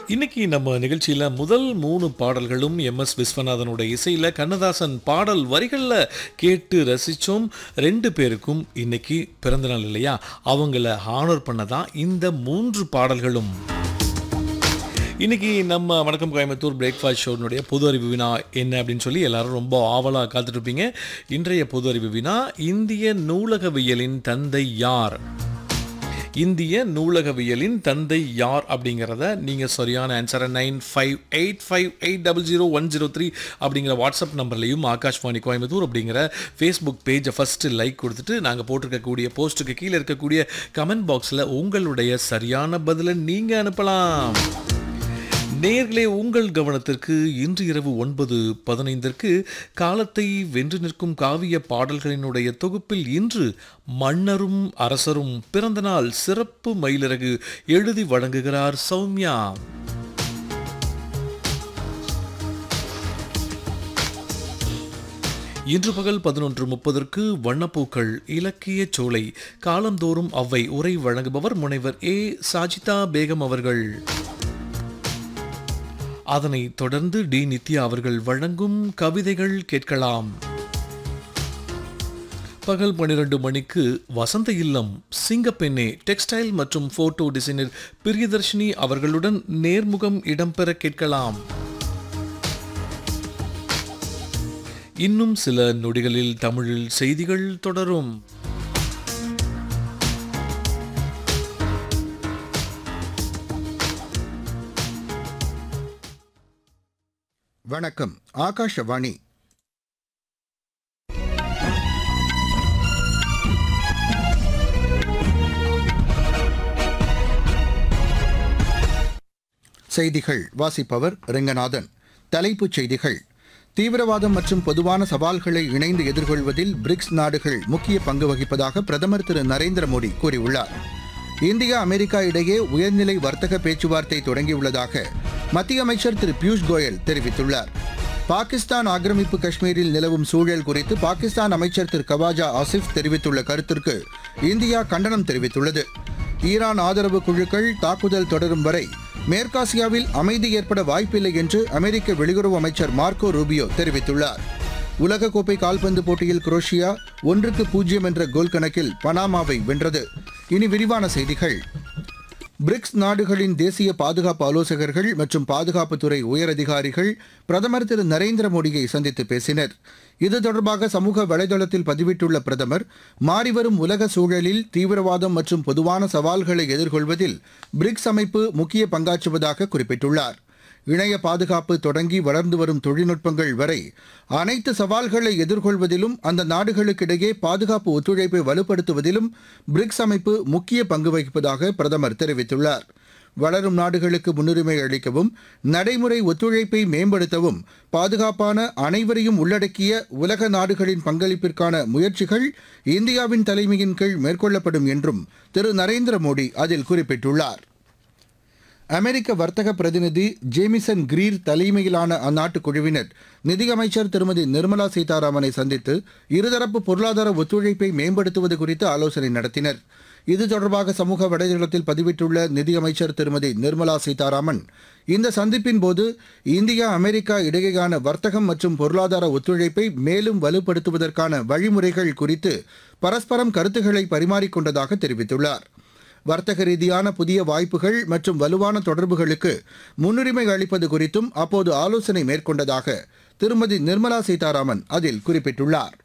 இன்னைக்கு நம்ம நிகழ்ச்சியில் முதல் மூணு பாடல்களும் எம் எஸ் விஸ்வநாதனோட இசையில் கண்ணதாசன் பாடல் வரிகளில் கேட்டு ரசித்தோம் ரெண்டு பேருக்கும் இன்னைக்கு பிறந்தநாள் இல்லையா அவங்கள ஹானர் பண்ண தான் இந்த மூன்று பாடல்களும் இன்னைக்கு நம்ம வணக்கம் கோயம்புத்தூர் பிரேக்ஃபாஸ்ட் ஷோனுடைய பொது அறிவு வினா என்ன அப்படின்னு சொல்லி எல்லாரும் ரொம்ப ஆவலாக காத்துட்ருப்பீங்க இன்றைய பொது அறிவு வினா இந்திய நூலகவியலின் தந்தை யார் இந்திய நூலகவியலின் தந்தை யார் அப்படிங்கிறத நீங்கள் சரியான ஆன்சரை nine five eight five eight double zero one zero three அப்படிங்கிற வாட்ஸ்அப் நம்பர்லையும் ஆகாஷ்வாணி கோயம்புத்தூர் அப்படிங்கிற ஃபேஸ்புக் பேஜை ஃபஸ்ட்டு லைக் கொடுத்துட்டு நாங்கள் போட்டிருக்கக்கூடிய போஸ்ட்டுக்கு கீழே இருக்கக்கூடிய கமெண்ட் பாக்ஸில் உங்களுடைய சரியான பதிலை நீங்கள் அனுப்பலாம் நேர்களே உங்கள் கவனத்திற்கு இன்று இரவு ஒன்பது பதினைந்திற்கு காலத்தை வென்று நிற்கும் காவிய பாடல்களினுடைய தொகுப்பில் இன்று மன்னரும் அரசரும் பிறந்தநாள் சிறப்பு மயிலிறகு எழுதி வழங்குகிறார் சௌமியா இன்று பகல் பதினொன்று முப்பதற்கு வண்ணப்பூக்கள் இலக்கிய சோலை காலந்தோறும் அவ்வை உரை வழங்குபவர் முனைவர் ஏ சாஜிதா பேகம் அவர்கள் அதனைத் தொடர்ந்து டி நித்யா அவர்கள் வழங்கும் கவிதைகள் கேட்கலாம் பகல் பன்னிரண்டு மணிக்கு வசந்த இல்லம் சிங்கப்பெண்ணே டெக்ஸ்டைல் மற்றும் போட்டோ டிசைனர் பிரியதர்ஷினி அவர்களுடன் நேர்முகம் இடம்பெற கேட்கலாம் இன்னும் சில நொடிகளில் தமிழில் செய்திகள் தொடரும் வணக்கம் ஆகாஷவாணி செய்திகள் வாசிப்பவர் ரெங்கநாதன் தலைப்புச் செய்திகள் தீவிரவாதம் மற்றும் பொதுவான சவால்களை இணைந்து எதிர்கொள்வதில் பிரிக்ஸ் நாடுகள் முக்கிய பங்கு வகிப்பதாக பிரதமர் திரு நரேந்திர மோடி கூறியுள்ளார் இந்தியா அமெரிக்கா இடையே உயர்நிலை வர்த்தக பேச்சுவார்த்தை தொடங்கியுள்ளதாக மத்திய அமைச்சர் திரு பியூஷ் கோயல் தெரிவித்துள்ளார் பாகிஸ்தான் ஆக்கிரமிப்பு காஷ்மீரில் நிலவும் சூழல் குறித்து பாகிஸ்தான் அமைச்சர் திரு கவாஜா ஆசிஃப் தெரிவித்துள்ள கருத்திற்கு இந்தியா கண்டனம் தெரிவித்துள்ளது ஈரான் ஆதரவு குழுக்கள் தாக்குதல் தொடரும் வரை மேற்காசியாவில் அமைதி ஏற்பட வாய்ப்பில்லை என்று அமெரிக்க வெளியுறவு அமைச்சர் மார்க்கோ ரூபியோ தெரிவித்துள்ளார் உலகக்கோப்பை கால்பந்து போட்டியில் குரோஷியா ஒன்றுக்கு பூஜ்ஜியம் என்ற கோல் கணக்கில் பனாமாவை வென்றது இனி விரிவான செய்திகள் பிரிக்ஸ் நாடுகளின் தேசிய பாதுகாப்பு ஆலோசகர்கள் மற்றும் பாதுகாப்புத்துறை உயரதிகாரிகள் பிரதமர் திரு நரேந்திர மோடியை சந்தித்து பேசினர் இது தொடர்பாக சமூக வலைதளத்தில் பதிவிட்டுள்ள பிரதமர் மாறிவரும் உலக சூழலில் தீவிரவாதம் மற்றும் பொதுவான சவால்களை எதிர்கொள்வதில் பிரிக்ஸ் அமைப்பு முக்கிய பங்காற்றுவதாக குறிப்பிட்டுள்ளார் இணைய பாதுகாப்பு தொடங்கி வளர்ந்து வரும் தொழில்நுட்பங்கள் வரை அனைத்து சவால்களை எதிர்கொள்வதிலும் அந்த நாடுகளுக்கிடையே பாதுகாப்பு ஒத்துழைப்பை வலுப்படுத்துவதிலும் பிரிக்ஸ் அமைப்பு முக்கிய பங்கு வகிப்பதாக பிரதமர் தெரிவித்துள்ளார் வளரும் நாடுகளுக்கு முன்னுரிமை அளிக்கவும் நடைமுறை ஒத்துழைப்பை மேம்படுத்தவும் பாதுகாப்பான அனைவரையும் உள்ளடக்கிய உலக நாடுகளின் பங்களிப்பிற்கான முயற்சிகள் இந்தியாவின் தலைமையின் கீழ் மேற்கொள்ளப்படும் என்றும் திரு நரேந்திர மோடி அதில் குறிப்பிட்டுள்ளார் அமெரிக்க வர்த்தக பிரதிநிதி ஜேமிசன் கிரீர் தலைமையிலான அந்நாட்டு குழுவினர் நிதியமைச்சர் திருமதி நிர்மலா சீதாராமனை சந்தித்து இருதரப்பு பொருளாதார ஒத்துழைப்பை மேம்படுத்துவது குறித்து ஆலோசனை நடத்தினர் இது தொடர்பாக சமூக வலைதளத்தில் பதிவிட்டுள்ள நிதியமைச்சர் திருமதி நிர்மலா சீதாராமன் இந்த சந்திப்பின் போது இந்தியா அமெரிக்கா இடையேயான வர்த்தகம் மற்றும் பொருளாதார ஒத்துழைப்பை மேலும் வலுப்படுத்துவதற்கான வழிமுறைகள் குறித்து பரஸ்பரம் கருத்துக்களை பரிமாறிக்கொண்டதாக தெரிவித்துள்ளார் வர்த்தக ரீதியான புதிய வாய்ப்புகள் மற்றும் வலுவான தொடர்புகளுக்கு முன்னுரிமை அளிப்பது குறித்தும் அப்போது ஆலோசனை மேற்கொண்டதாக திருமதி நிர்மலா சீதாராமன் அதில் குறிப்பிட்டுள்ளார்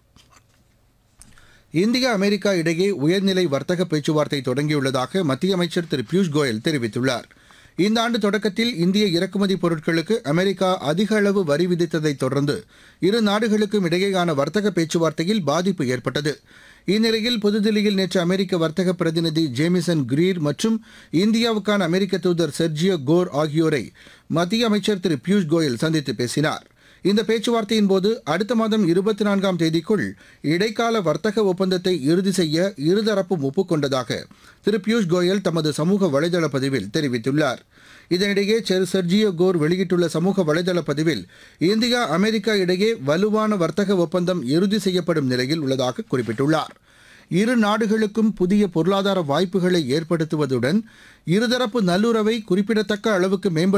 இந்தியா அமெரிக்கா இடையே உயர்நிலை வர்த்தக பேச்சுவார்த்தை தொடங்கியுள்ளதாக மத்திய அமைச்சர் திரு பியூஷ் கோயல் தெரிவித்துள்ளார் இந்த ஆண்டு தொடக்கத்தில் இந்திய இறக்குமதி பொருட்களுக்கு அமெரிக்கா அதிக அளவு வரி விதித்ததைத் தொடர்ந்து இரு நாடுகளுக்கும் இடையேயான வர்த்தக பேச்சுவார்த்தையில் பாதிப்பு ஏற்பட்டது இந்நிலையில் புதுதில்லியில் நேற்று அமெரிக்க வர்த்தக பிரதிநிதி ஜேமிசன் கிரீர் மற்றும் இந்தியாவுக்கான அமெரிக்க தூதர் செர்ஜியோ கோர் ஆகியோரை மத்திய அமைச்சர் திரு பியூஷ் கோயல் சந்தித்து பேசினார் இந்த பேச்சுவார்த்தையின் போது அடுத்த மாதம் இருபத்தி நான்காம் தேதிக்குள் இடைக்கால வர்த்தக ஒப்பந்தத்தை இறுதி செய்ய இருதரப்பும் ஒப்புக்கொண்டதாக திரு பியூஷ் கோயல் தமது சமூக வலைதள பதிவில் தெரிவித்துள்ளார் இதனிடையே செர் செர்ஜியோ கோர் வெளியிட்டுள்ள சமூக வலைதள பதிவில் இந்தியா அமெரிக்கா இடையே வலுவான வர்த்தக ஒப்பந்தம் இறுதி செய்யப்படும் நிலையில் உள்ளதாக குறிப்பிட்டுள்ளார் இரு நாடுகளுக்கும் புதிய பொருளாதார வாய்ப்புகளை ஏற்படுத்துவதுடன் இருதரப்பு நல்லுறவை குறிப்பிடத்தக்க அளவுக்கு மேம்படுத்த